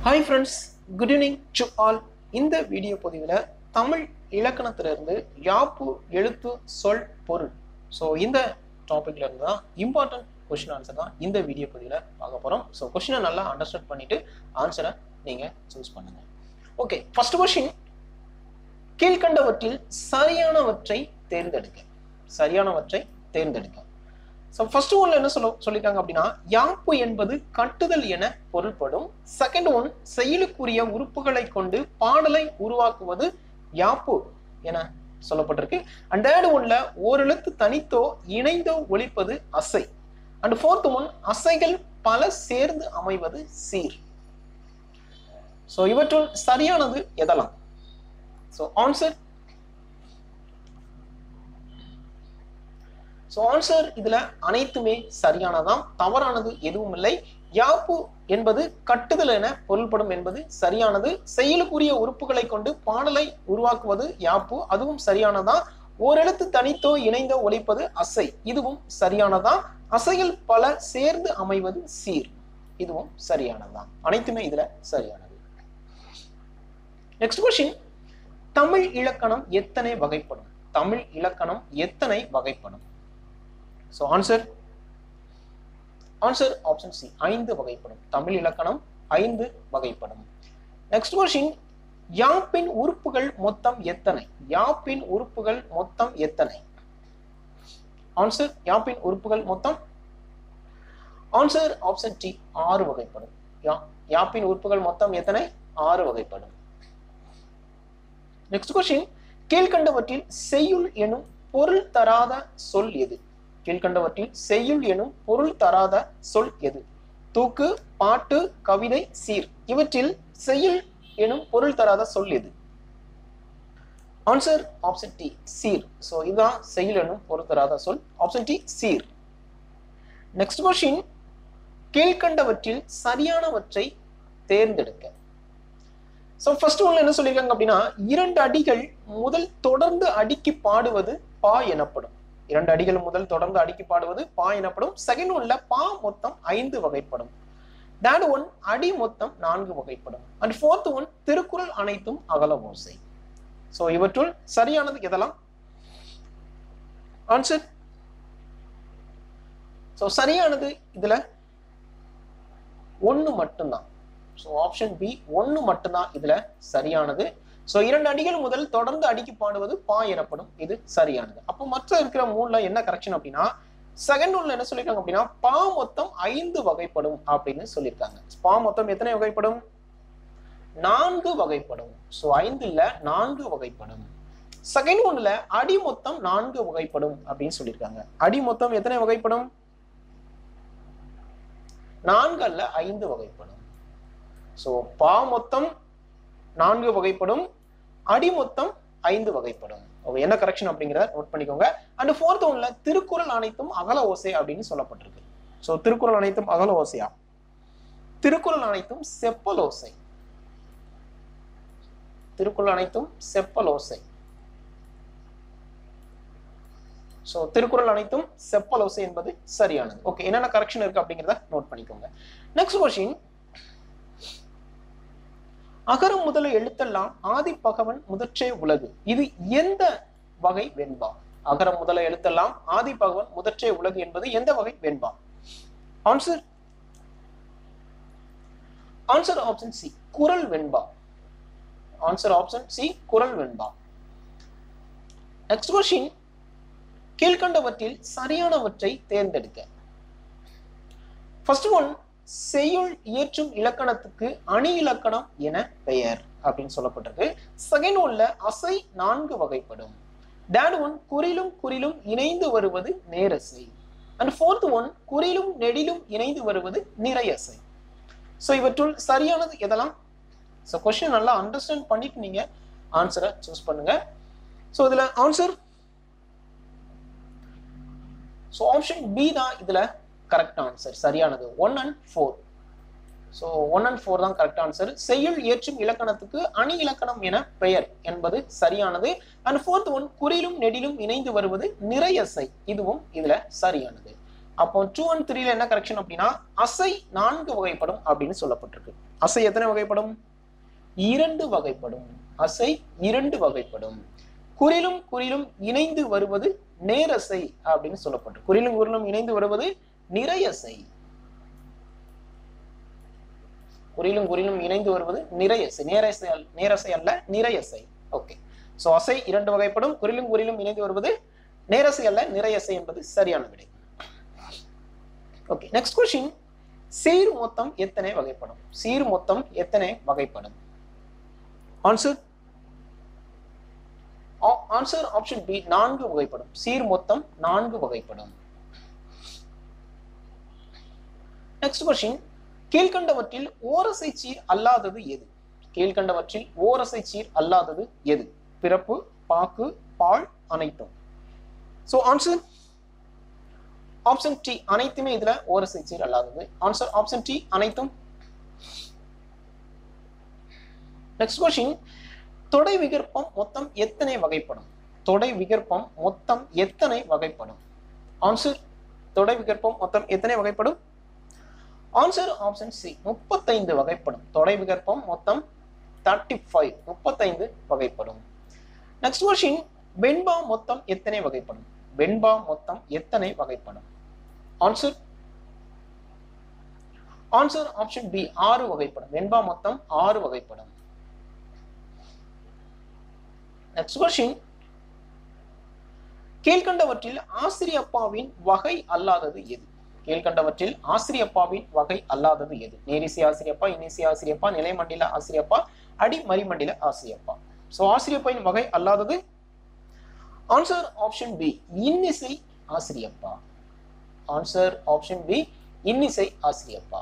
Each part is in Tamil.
hi friends good evening to all இந்த வீடியோ பதிவில் தமிழ் இலக்கணத்திலிருந்து யாப்பு எழுத்து சொல் பொருள் ஸோ இந்த டாபிக்ல இருந்து தான் இம்பார்ட்டன்ட் கொஷின் ஆன்சர் தான் இந்த வீடியோ பதிவில் பார்க்க போகிறோம் ஸோ கொஷினை நல்லா அண்டர்ஸ்டாண்ட் பண்ணிட்டு ஆன்சரை நீங்கள் சூஸ் பண்ணுங்க ஓகே ஃபர்ஸ்ட் கொஷின் கீழ்கண்டவற்றில் சரியானவற்றை தேர்ந்தெடுக்க சரியானவற்றை தேர்ந்தெடுக்க ஸோ ஃபர்ஸ்ட் ஒன்ல என்ன சொல்ல சொல்லியிருக்காங்க அப்படின்னா யாப்பு என்பது கட்டுதல் என பொருள்படும் செகண்ட் ஒன் செயலுக்குரிய உறுப்புகளை கொண்டு பாடலை உருவாக்குவது யாப்பு என சொல்லப்பட்டிருக்கு அண்ட் தேர்ட் ஒன்ல ஓரெழுத்து தனித்தோ இணைந்தோ ஒழிப்பது அசை அண்ட் ஃபோர்த் ஒன் அசைகள் பல சேர்ந்து அமைவது சீர் ஸோ இவற்றுள் சரியானது எதெல்லாம் ஸோ ஆன்சர் ஸோ ஆன்சர் இதுல அனைத்துமே சரியானதாம் தவறானது எதுவும் இல்லை யாப்பு என்பது கட்டுதல் என பொருள்படும் என்பது சரியானது செயலுக்குரிய உறுப்புகளை கொண்டு பாடலை உருவாக்குவது யாப்பு அதுவும் சரியானதா ஓரெழுத்து தனித்தோ இணைந்தோ ஒழிப்பது அசை இதுவும் சரியானதா அசைகள் பல சேர்ந்து அமைவது சீர் இதுவும் சரியானதுதான் அனைத்துமே இதுல சரியானது நெக்ஸ்ட் கொஸ்டின் தமிழ் இலக்கணம் எத்தனை வகைப்படும் தமிழ் இலக்கணம் எத்தனை வகைப்படும் so answer answer option C ஐந்து வகைப்படும் தமிழ் இலக்கணம் ஐந்து வகைப்படும் நெக்ஸ்ட் கொஸ்டின் யாப்பின் உறுப்புகள் மொத்தம் எத்தனை யாப்பின் உறுப்புகள் மொத்தம் எத்தனை ஆன்சர் யாப்பின் உறுப்புகள் மொத்தம் ஆன்சர் ஆப்ஷன் டி ஆறு வகைப்படும் யாப்பின் உறுப்புகள் மொத்தம் எத்தனை ஆறு வகைப்படும் நெக்ஸ்ட் கொஸ்டின் கீழ்கண்டவற்றில் செய்யுள் எனும் பொருள் தராத சொல் எது கீழ்கண்டவற்றில் செய்யுள் எனும் பொருள் தராத சொல் எது தூக்கு பாட்டு கவிதை சீர் இவற்றில் செய்யுள் எனும் பொருள் தராத சொல் எது ஆன்சர் ஆப்ஷன் டி சீர் ஸோ இதுதான் செய்யுள் எனும் பொருள் தராத சொல் ஆப்ஷன் டி சீர் நெக்ஸ்ட் கொஸ்டின் கீழ்கண்டவற்றில் சரியானவற்றை தேர்ந்தெடுக்க ஸோ ஃபர்ஸ்ட் ஒன்ல என்ன சொல்லியிருக்காங்க அப்படின்னா இரண்டு அடிகள் முதல் தொடர்ந்து அடிக்கி பாடுவது பா எனப்படும் இரண்டு அடிகள் முதல் தொடர்ந்து அடிக்கி பாடுவது பா எனப்படும் செகண்ட் ஒன்ல பா மொத்தம் ஐந்து வகைப்படும் தேர்ட் ஒன் அடி மொத்தம் நான்கு வகைப்படும் அண்ட் ஃபோர்த் ஒன் திருக்குறள் அனைத்தும் அகல ஓசை ஸோ இவற்றுள் சரியானது எதெல்லாம் ஆன்சர் ஸோ சரியானது இதுல ஒன்று மட்டும்தான் ஸோ ஆப்ஷன் பி ஒன்று மட்டும்தான் இதுல சரியானது ஸோ இரண்டு அடிகள் முதல் தொடர்ந்து அடிக்கி பாடுவது பா எனப்படும் இது சரியானது அப்போ மற்ற இருக்கிற மூணுல என்ன கரெக்ஷன் அப்படின்னா செகண்ட் ஒன்ல என்ன சொல்லியிருக்காங்க அப்படின்னா பா மொத்தம் ஐந்து வகைப்படும் அப்படின்னு சொல்லியிருக்காங்க பா மொத்தம் எத்தனை வகைப்படும் நான்கு வகைப்படும் ஸோ ஐந்து இல்ல நான்கு வகைப்படும் செகண்ட் ஒன்ல அடி மொத்தம் நான்கு வகைப்படும் அப்படின்னு சொல்லியிருக்காங்க அடி மொத்தம் எத்தனை வகைப்படும் நான்கு அல்ல ஐந்து வகைப்படும் ஸோ பா மொத்தம் நான்கு வகைப்படும் அடி மொத்தம் ஐந்து வகைப்படும் என்ன கரெக்ஷன் அப்படிங்கிறத நோட் பண்ணிக்கோங்க அண்ட் ஃபோர்த் ஒன்ல திருக்குறள் அனைத்தும் அகல ஓசை அப்படின்னு சொல்லப்பட்டிருக்கு ஸோ திருக்குறள் அனைத்தும் அகல ஓசையா திருக்குறள் அனைத்தும் செப்பல் ஓசை திருக்குறள் அனைத்தும் செப்பல் ஓசை ஸோ திருக்குறள் அனைத்தும் செப்பல் ஓசை என்பது சரியானது ஓகே என்னென்ன கரெக்ஷன் இருக்கு அப்படிங்கிறத நோட் பண்ணிக்கோங்க நெக்ஸ்ட் கொஸ்டின் அகரம் முதல எழுத்தெல்லாம் ஆதி பகவன் முதற்றே உலகு இது எந்த வகை வெண்பா அகரம் முதல எழுத்தெல்லாம் ஆதி பகவன் முதற்றே உலகு என்பது எந்த வகை வெண்பா ஆன்சர் ஆன்சர் ஆப்ஷன் சி குரல் வெண்பா ஆன்சர் ஆப்ஷன் சி குரல் வெண்பா நெக்ஸ்ட் கொஸ்டின் கீழ்கண்டவற்றில் சரியானவற்றை தேர்ந்தெடுக்க ஃபர்ஸ்ட் ஒன் செய்யுள் இயற்றும் இலக்கணத்துக்கு அணி இலக்கணம் என பெயர் அப்படின்னு சொல்லப்பட்டிருக்கு செகண்ட் ஒன்ல அசை நான்கு வகைப்படும் டேட் ஒன் குறிலும் குறிலும் இணைந்து வருவது நேரசை அண்ட் ஃபோர்த் ஒன் குறிலும் நெடிலும் இணைந்து வருவது நிறையசை ஸோ இவற்றுள் சரியானது எதெல்லாம் ஸோ கொஸ்டின் நல்லா அண்டர்ஸ்டாண்ட் பண்ணிட்டு நீங்க ஆன்சரை சூஸ் பண்ணுங்க ஸோ இதுல ஆன்சர் ஸோ ஆப்ஷன் பி தான் இதுல கரெக்ட் ஆன்சர் சரியானது one and four so one and four தான் கரெக்ட் ஆன்சர் செய்யுள் ஏற்றும் இலக்கணத்துக்கு அணி இலக்கணம் என பெயர் என்பது சரியானது அண்ட் ஃபோர்த் ஒன் குறிலும் நெடிலும் இணைந்து வருவது நிறையசை இதுவும் இதுல சரியானது அப்போ டூ அண்ட் த்ரீல என்ன கரெக்ஷன் அப்படின்னா அசை நான்கு வகைப்படும் அப்படின்னு சொல்லப்பட்டிருக்கு அசை எத்தனை வகைப்படும் இரண்டு வகைப்படும் அசை இரண்டு வகைப்படும் குறிலும் குறிலும் இணைந்து வருவது நேரசை அப்படின்னு சொல்லப்பட்டு குறிலும் குறிலும் இணைந்து வருவது நிறையசை குறிலும் குறிலும் இணைந்து வருவது நிறையசை நேரசை அல்ல நேரசை அல்ல நிறையசை ஓகே சோ அசை இரண்டு வகைப்படும் குறிலும் குறிலும் இணைந்து வருவது நேரசை அல்ல நிறையசை என்பது சரியான விடை ஓகே நெக்ஸ்ட் கொஸ்டின் சீர் மொத்தம் எத்தனை வகைப்படும் சீர் மொத்தம் எத்தனை வகைப்படும் ஆன்சர் ஆன்சர் ஆப்ஷன் பி நான்கு வகைப்படும் சீர் மொத்தம் நான்கு வகைப்படும் நெக்ஸ்ட் கொஸ்டின் கீழ்கண்டவற்றில் ஓரசை சீர் அல்லாதது எது கீழ்கண்டவற்றில் ஓரசை சீர் அல்லாதது எது பிறப்பு பாக்கு பால் அனைத்தும் சோ ஆன்சர் ஆப்ஷன் டி அனைத்துமே இதுல ஓரசை சீர் அல்லாதது ஆன்சர் ஆப்ஷன் டி அனைத்தும் நெக்ஸ்ட் கொஸ்டின் தொடை விகற்பம் மொத்தம் எத்தனை வகைப்படும் தொடை விகற்பம் மொத்தம் எத்தனை வகைப்படும் ஆன்சர் தொடை விகற்பம் மொத்தம் எத்தனை வகைப்படும் ஆன்சர் ஆப்ஷன் சி முப்பத்தைந்து வகைப்படும் தொடை விகற்பம் மொத்தம் தேர்ட்டி ஃபைவ் முப்பத்தைந்து வகைப்படும் நெக்ஸ்ட் கொஸ்டின் வெண்பா மொத்தம் எத்தனை வகைப்படும் வெண்பா மொத்தம் எத்தனை வகைப்படும் ஆன்சர் ஆன்சர் ஆப்ஷன் பி ஆறு வகைப்படும் வெண்பா மொத்தம் ஆறு வகைப்படும் நெக்ஸ்ட் கொஸ்டின் கீழ்கண்டவற்றில் ஆசிரியப்பாவின் வகை அல்லாதது எது கீழ்கண்டவற்றில் ஆசிரியப்பாவின் வகை அல்லாதது எது நேரிசை ஆசிரியப்பா இன்னிசை ஆசிரியப்பா நிலைமண்டில ஆசிரியப்பா அடி மறிமண்டில ஆசிரியப்பா சோ ஆசிரியப்பாவின் வகை அல்லாதது ஆன்சர் ஆப்ஷன் பி இன்னிசை ஆசிரியப்பா ஆன்சர் ஆப்ஷன் பி இன்னிசை ஆசிரியப்பா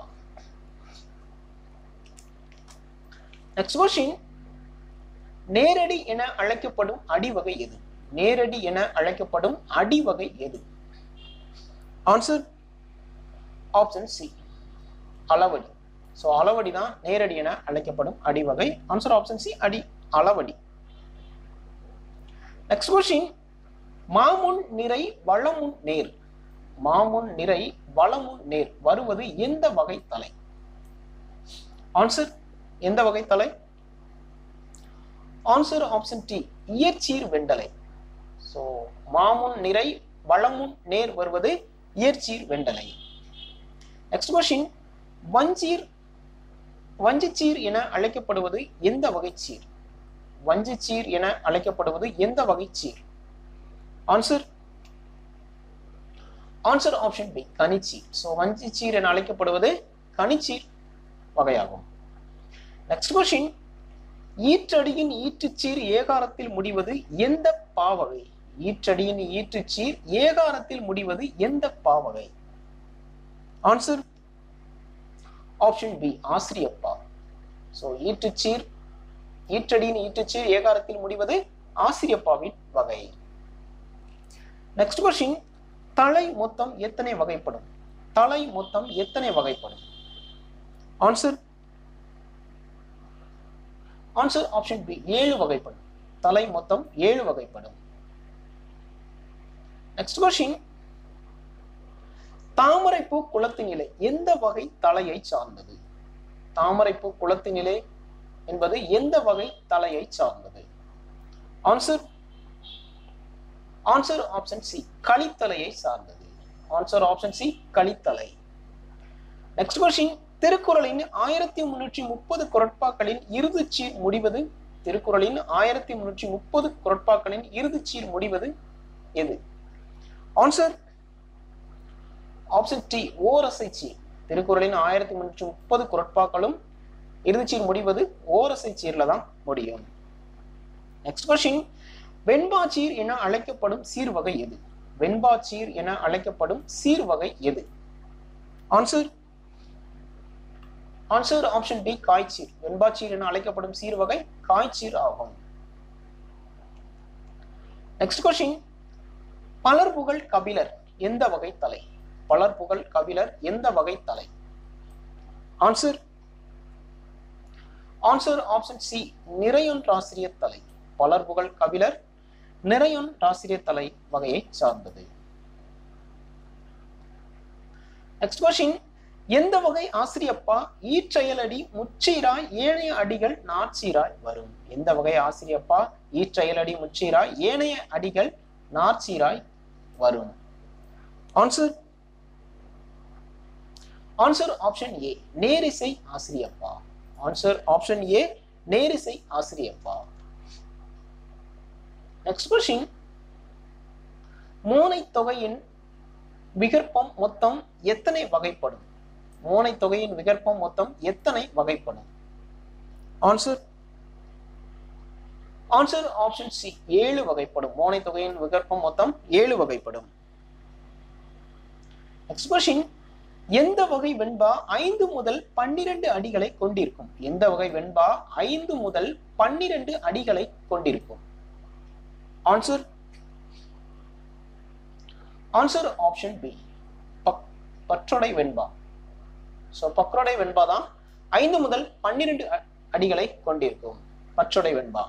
நெக்ஸ்ட் கொஸ்டின் நேரடி என அழைக்கப்படும் அடிவகை எது நேரடி என அழைக்கப்படும் அடிவகை எது ஆன்சர் ஆப்ஷன் சி அளவடி ஸோ அளவடி தான் நேரடி என அழைக்கப்படும் அடிவகை ஆன்சர் ஆப்ஷன் சி அடி அளவடி நெக்ஸ்ட் கொஸ்டின் மாமுன் நிறை வளமுன் நேர் மாமுன் நிறை வளமுன் நேர் வருவது எந்த வகை தலை ஆன்சர் எந்த வகை தலை ஆன்சர் ஆப்ஷன் டி இயற்சீர் வெண்டலை ஸோ மாமுன் நிறை வளமுன் நேர் வருவது இயற்சீர் வெண்டலை நெக்ஸ்ட் கொஸ்டின் வஞ்சீர் வஞ்சிச்சீர் என அழைக்கப்படுவது எந்த வகை சீர் வஞ்சிச்சீர் என அழைக்கப்படுவது எந்த வகை சீர் ஆன்சர் ஆன்சர் ஆப்ஷன் பி கனிச்சீர் ஸோ வஞ்சிச்சீர் என அழைக்கப்படுவது கனிச்சீர் வகையாகும் நெக்ஸ்ட் கொஸ்டின் ஈற்றடியின் ஈற்றுச்சீர் ஏகாரத்தில் முடிவது எந்த பாவகை ஈற்றடியின் ஈற்றுச்சீர் ஏகாரத்தில் முடிவது எந்த பாவகை ஆன்சர் ஆப்ஷன் பி ஆசிரியப்பா ஸோ ஈற்றுச்சீர் ஈற்றடியின் ஈற்றுச்சீர் ஏகாரத்தில் முடிவது ஆசிரியப்பாவின் வகை நெக்ஸ்ட் கொஸ்டின் தலை மொத்தம் எத்தனை வகைப்படும் தலை மொத்தம் எத்தனை வகைப்படும் ஆன்சர் ஆன்சர் ஆப்ஷன் பி ஏழு வகைப்படும் தலை மொத்தம் ஏழு வகைப்படும் நெக்ஸ்ட் கொஸ்டின் தாமரைப்பூ குளத்தினிலை எந்த வகை தலையை சார்ந்தது தாமரைப்பூ குளத்தினிலை என்பது எந்த வகை தலையை சார்ந்தது ஆன்சர் ஆன்சர் ஆப்ஷன் சி களித்தலையை சார்ந்தது ஆன்சர் ஆப்ஷன் சி களித்தலை நெக்ஸ்ட் கொஸ்டின் திருக்குறளின் ஆயிரத்தி முன்னூற்றி முப்பது குரட்பாக்களின் இறுதிச்சீர் முடிவது திருக்குறளின் ஆயிரத்தி முன்னூற்றி முப்பது குரட்பாக்களின் இறுதிச்சீர் முடிவது எது ஆன்சர் ஆப்ஷன் டி ஓரசை சீர் திருக்குறளின் ஆயிரத்தி முன்னூற்றி முப்பது குரட்பாக்களும் இறுதிச்சீர் முடிவது ஓரசை சீர்ல தான் முடியும் நெக்ஸ்ட் கொஸ்டின் வெண்பாச்சீர் என அழைக்கப்படும் சீர்வகை எது வெண்பாச்சீர் என அழைக்கப்படும் சீர்வகை எது ஆன்சர் ஆன்சர் ஆப்ஷன் டி காய்ச்சீர் வெண்பாச்சீர் என அழைக்கப்படும் சீர்வகை காய்ச்சீர் ஆகும் நெக்ஸ்ட் கொஸ்டின் பலர்புகழ் கபிலர் எந்த வகை தலை பலர்புகழ் கபிலர் எந்த வகை தலை ஆன்சர் ஆன்சர் ஆப்ஷன் சி நிறையொன்றாசிரியர் தலை பலர்புகழ் கபிலர் நிறையொன்றாசிரியர் தலை வகையை சார்ந்தது நெக்ஸ்ட் கொஸ்டின் எந்த வகை ஆசிரியப்பா ஈச்செயலடி முச்சீராய் ஏனைய அடிகள் நாற்சீராய் வரும் எந்த வகை ஆசிரியப்பா ஈச்செயலடி முச்சீராய் ஏனைய அடிகள் நாற்சீராய் வரும் ஆன்சர் ஆன்சர் ஆப்ஷன் ஏ நேரிசை ஆசிரியப்பா ஆன்சர் ஆப்ஷன் ஏ நேரிசை ஆசிரியப்பா நெக்ஸ்ட் கொஸ்டின் மோனை தொகையின் விகற்பம் மொத்தம் எத்தனை வகைப்படும் மோனை தொகையின் விகற்பம் மொத்தம் எத்தனை வகைப்படும் ஆன்சர் ஆன்சர் ஆப்ஷன் சி ஏழு வகைப்படும் மோனை தொகையின் விகற்பம் மொத்தம் ஏழு வகைப்படும் நெக்ஸ்ட் கொஸ்டின் எந்த வகை வெண்பா ஐந்து முதல் பன்னிரண்டு அடிகளை கொண்டிருக்கும் எந்த வகை வெண்பா ஐந்து முதல் பன்னிரண்டு அடிகளை கொண்டிருக்கும் ஆன்சர் ஆன்சர் ஆப்ஷன் பி பற்றொடை வெண்பா ஸோ பற்றொடை வெண்பா தான் ஐந்து முதல் பன்னிரண்டு அடிகளை கொண்டிருக்கும் பற்றொடை வெண்பா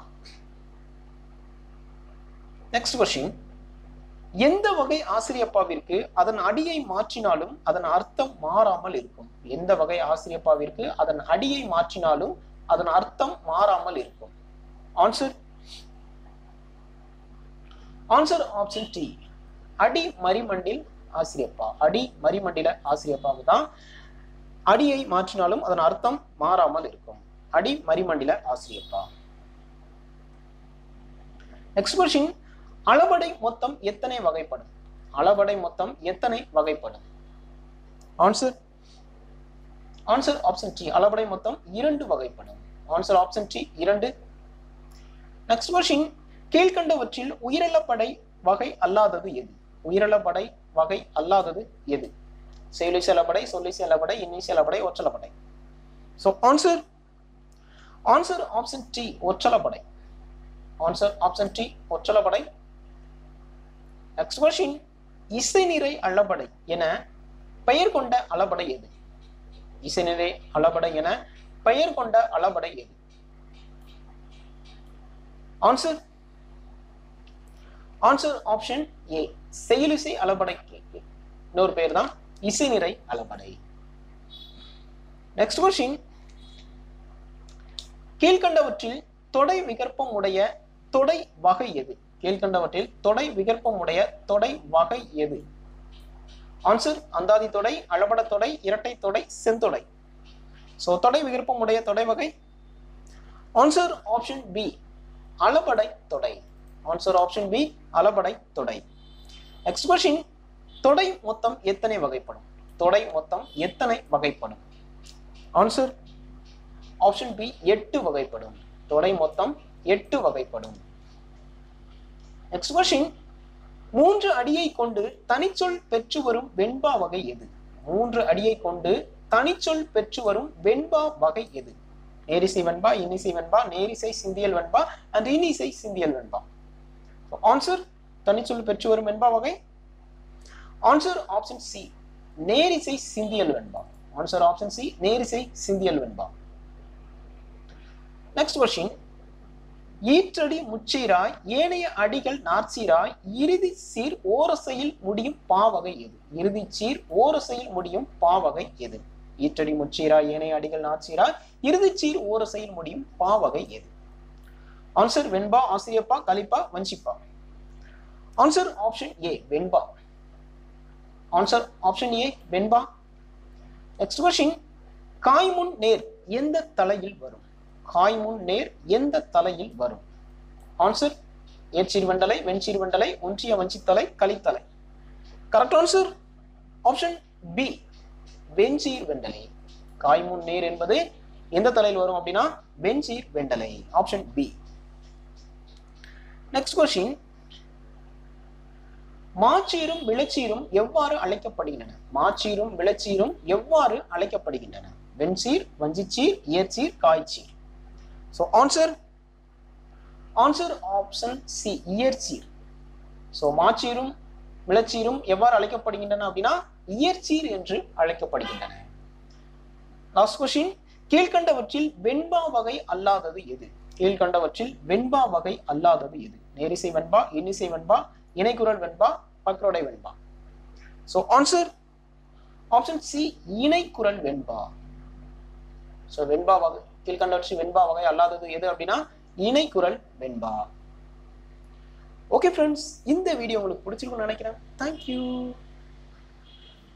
நெக்ஸ்ட் கொஸ்டின் எந்த வகை ஆசிரியப்பாவிற்கு அதன் அடியை மாற்றினாலும் அதன் அர்த்தம் மாறாமல் இருக்கும் எந்த வகை ஆசிரியப்பாவிற்கு அதன் அடியை மாற்றினாலும் அதன் அர்த்தம் மாறாமல் இருக்கும் ஆன்சர் ஆன்சர் ஆப்ஷன் டி அடி மரிமண்டில் ஆசிரியப்பா அடி மரிமண்டில ஆசிரியப்பாவு தான் அடியை மாற்றினாலும் அதன் அர்த்தம் மாறாமல் இருக்கும் அடி மரிமண்டில ஆசிரியப்பா நெக்ஸ்ட் கொஸ்டின் அளபடை மொத்தம் எத்தனை வகைப்படும் அளபடை மொத்தம் எத்தனை வகைப்படும் ஆன்சர் ஆன்சர் ஆப்ஷன் டி அளபடை மொத்தம் இரண்டு வகைப்படும் ஆன்சர் ஆப்ஷன் டி இரண்டு நெக்ஸ்ட் கொஸ்டின் கீழ்கண்டவற்றில் உயிரிழப்படை வகை அல்லாதது எது உயிரிழப்படை வகை அல்லாதது எது செயலி செலப்படை சொல்லி செலப்படை இன்னி செலப்படை ஒற்றலப்படை so answer answer option D ஒற்றலப்படை ஆன்சர் ஆப்ஷன் டி ஒற்றலப்படை நெக்ஸ்ட் கொஸ்டின் இசை நிறை அளபடை என பெயர் கொண்ட அளபடை எது இசை நிறை அளபடை என பெயர் கொண்ட அளபடை எது ஆன்சர் ஆன்சர் ஆப்ஷன் ஏ செயலிசை அளபடைக்கு இன்னொரு பேர் தான் இசை நிறை அளபடை நெக்ஸ்ட் கொஸ்டின் கீழ்கண்டவற்றில் தொடை விகற்பம் உடைய தொடை வகை எது கீழ்கண்டவற்றில் தொடை விகற்பம் உடைய தொடை வகை எது ஆன்சர் அந்தாதி தொடை அளபட தொடை இரட்டை தொடை செந்தொடை சோ தொடை விகற்பம் உடைய தொடை வகை ஆன்சர் ஆப்ஷன் பி அளபடை தொடை ஆன்சர் ஆப்ஷன் பி அளபடை தொடை நெக்ஸ்ட் கொஸ்டின் தொடை மொத்தம் எத்தனை வகைப்படும் தொடை மொத்தம் எத்தனை வகைப்படும் ஆன்சர் ஆப்ஷன் பி எட்டு வகைப்படும் தொடை மொத்தம் எட்டு வகைப்படும் நெக்ஸ்ட் கொஸ்டின் மூன்று அடியை கொண்டு தனிச்சொல் பெற்று வரும் வெண்பா வகை எது மூன்று அடியை கொண்டு தனிச்சொல் பெற்று வரும் வெண்பா வகை எது நேரிசை வெண்பா இன்னிசை வெண்பா நேரிசை சிந்தியல் வெண்பா அண்ட் இன்னிசை சிந்தியல் வெண்பா ஆன்சர் தனிச்சொல் பெற்று வரும் வெண்பா வகை ஆன்சர் ஆப்ஷன் சி நேரிசை சிந்தியல் வெண்பா ஆன்சர் ஆப்ஷன் சி நேரிசை சிந்தியல் வெண்பா நெக்ஸ்ட் கொஸ்டின் ஈற்றடி முச்சீராய் ஏனைய அடிகள் நாற்சீராய் இறுதி சீர் ஓரசையில் முடியும் பாவகை எது இறுதி சீர் ஓரசையில் முடியும் பாவகை எது ஈற்றடி முச்சீராய் ஏனைய அடிகள் நாற்சீராய் இறுதி சீர் ஓரசையில் முடியும் பாவகை எது ஆன்சர் வெண்பா ஆசிரியப்பா கலிப்பா வஞ்சிப்பா ஆன்சர் ஆப்ஷன் ஏ வெண்பா ஆன்சர் ஆப்ஷன் ஏ வெண்பா நெக்ஸ்ட் கொஸ்டின் காய்முன் நேர் எந்த தலையில் வரும் காய்முன் நேர் எந்த தலையில் வரும் ஆன்சர் ஏற்சீர் வெண்டலை வெண்சீர் வெண்டலை ஒன்றிய வஞ்சித்தலை கலித்தலை கரெக்ட் ஆன்சர் ஆப்ஷன் பி வெஞ்சீர் வெண்டலை காய்முன் நேர் என்பது எந்த தலையில் வரும் அப்படின்னா வெஞ்சீர் வெண்டலை ஆப்ஷன் பி நெக்ஸ்ட் கொஸ்டின் மாச்சீரும் விளச்சீரும் எவ்வாறு அழைக்கப்படுகின்றன மாச்சீரும் விளச்சீரும் எவ்வாறு அழைக்கப்படுகின்றன வெண்சீர் வஞ்சிச்சீர் இயற்சீர் காய்ச்சீர் so answer answer option C இயற்சீர் ஸோ மாச்சீரும் விளச்சீரும் எவ்வாறு அழைக்கப்படுகின்றன அப்படின்னா இயற்சீர் என்று அழைக்கப்படுகின்றன லாஸ்ட் கொஸ்டின் கீழ்கண்டவற்றில் வெண்பா வகை அல்லாதது எது கீழ்கண்டவற்றில் வெண்பா வகை அல்லாதது எது நேரிசை வெண்பா இன்னிசை வெண்பா இணைக்குரல் வெண்பா பக்ரோடை வெண்பா ஸோ ஆன்சர் ஆப்ஷன் சி இணைக்குரல் வெண்பா ஸோ வெண்பா வகை கீழ்கண்டவற்றில் வெண்பா வகை அல்லாதது எது அப்படின்னா இணைக்குரல் வெண்பா ஓகே ஃப்ரெண்ட்ஸ் இந்த வீடியோ உங்களுக்கு பிடிச்சிருக்கும்னு நினைக்கிறேன் தேங்க்யூ